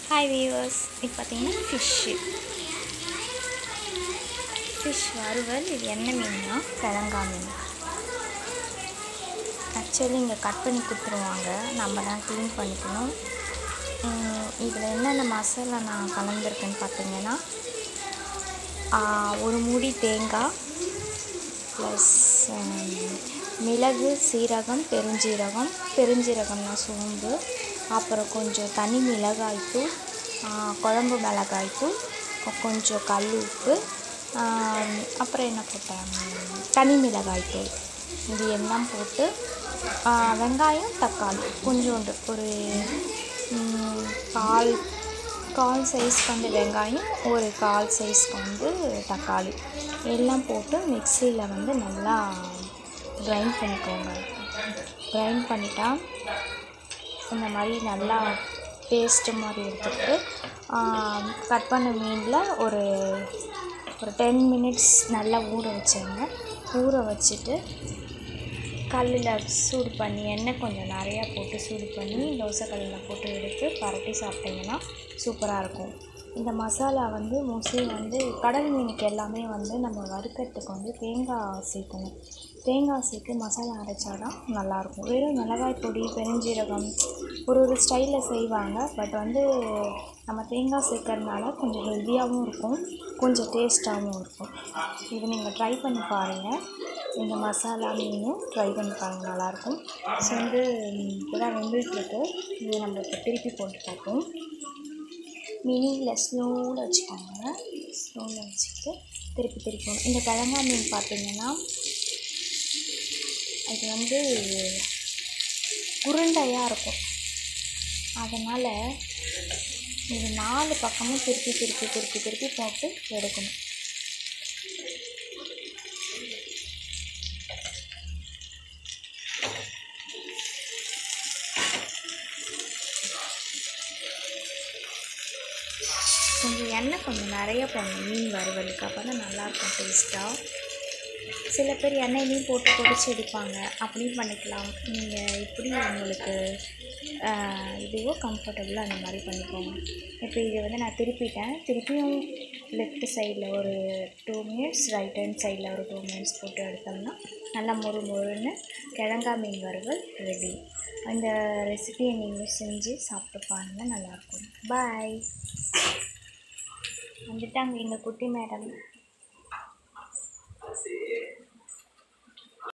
Hi viewers இது பார்த்தீங்கன்னா fish fish வறுவல் இது என்ன மீன்னா கிழங்கா மீன் ஆக்சுவலி இங்கே கட் பண்ணி கொடுத்துருவாங்க நம்ம தான் க்ளீன் பண்ணிக்கணும் இதில் என்னென்ன மசாலா நான் கலந்துருக்கேன்னு பார்த்தீங்கன்னா ஆ, ஒரு மூடி தேங்காய் ப்ளஸ் மிளகு சீரகம் பெருஞ்சீரகம் பெருஞ்சீரகம்னா சோம்பு அப்புறம் கொஞ்சம் தனி மிளகாய்த்தூள் ஆ, குழம்பு மிளகாய்த்தூள் கொஞ்சம் கல் உப்பு ஆ, அப்புறம் என்ன போட்டேன் தனி மிளகாய்த்தூள் இது எல்லாம் போட்டு ஆ, வெங்காயம் தக்காளி கொஞ்சோண்டு ஒரு ம், கால் கால் சைஸ்க்கு வந்து வெங்காயம் ஒரு கால் சைஸ்க்கு வந்து தக்காளி எல்லாம் போட்டு மிக்சியில் வந்து நல்லா கிரைண்ட் பண்ணிக்கோங்க கிரைண்ட் பண்ணிட்டா இந்த மாதிரி நல்லா பேஸ்ட்டு மாதிரி எடுத்துக்கிட்டு கட் பண்ண மீனில் ஒரு ஒரு டென் மினிட்ஸ் நல்லா ஊற வச்சேங்க ஊற வச்சுட்டு கல்லில் சூடு பண்ணி எண்ணெய் கொஞ்சம் நிறையா போட்டு சூடு பண்ணி தோசை கல்லில் போட்டு எடுத்து பரட்டி சாப்பிட்டிங்கன்னா சூப்பராக இருக்கும் இந்த மசாலா வந்து மோஸ்ட்லி வந்து கடல் மீனுக்கு எல்லாமே வந்து நம்ம வறுக்கிறதுக்கு வந்து தேங்காய் சேர்க்கணும் தேங்காய் சேர்த்து மசாலா அரைச்சாதான் நல்லாயிருக்கும் வெறும் மிளகாய் பொடி பெருஞ்சீரகம் ஒரு ஒரு ஸ்டைலில் செய்வாங்க பட் வந்து நம்ம தேங்காய் சேர்க்கறதுனால கொஞ்சம் ஹெல்த்தியாகவும் இருக்கும் கொஞ்சம் டேஸ்ட்டாகவும் இருக்கும் இது நீங்கள் ட்ரை பண்ணி பாருங்கள் இந்த மசாலா மீனும் ட்ரை பண்ணி பாருங்கள் நல்லாயிருக்கும் ஸோ வந்து இப்போதான் வெந்துட்டுருக்கு இதை நம்ம இப்போ திருப்பி போட்டு பார்ப்போம் மினியில் ஸ்லோவில் வச்சுக்கோங்க ஸ்லோவில் வச்சுக்கிட்டு திருப்பி திருப்பி போடணும். இந்த கிழங்கா மீன் பார்த்தீங்கன்னா இது வந்து உருண்டையாக இருக்கும் அதனால் இது நாலு பக்கமும் திருப்பி திருப்பி திருப்பி திருப்பி போட்டு எடுக்கணும் கொஞ்சம் எண்ணெய் கொஞ்சம் நிறைய போடணும் மீன் வறுவலுக்கு அப்போ தான் நல்லாயிருக்கும் டேஸ்ட்டாக சில பேர் எண்ணெயிலையும் போட்டு பொரிச்சு எடுப்பாங்க அப்படியும் பண்ணிக்கலாம் நீங்கள் எப்படி உங்களுக்கு ஆஹ், இதுவோ கம்ஃபர்டபுளாக அந்த மாதிரி பண்ணிக்கோங்க இப்போ இதை வந்து நான் திருப்பிட்டேன் திருப்பியும் லெஃப்ட் சைடில் ஒரு டூ மினிட்ஸ் ரைட் ஹேண்ட் சைடில் ஒரு டூ மினிட்ஸ் போட்டு எடுத்தோம்னா நல்லா மொறு மொறுன்னு கிழங்கா மீன் வறுவல் ரெடி அந்த ரெசிபியை நீங்கள் செஞ்சு சாப்பிட்டு பாருங்கள் நல்லாயிருக்கும் பாய் வந்துட்டாங்க எங்கள் குட்டி மேடம்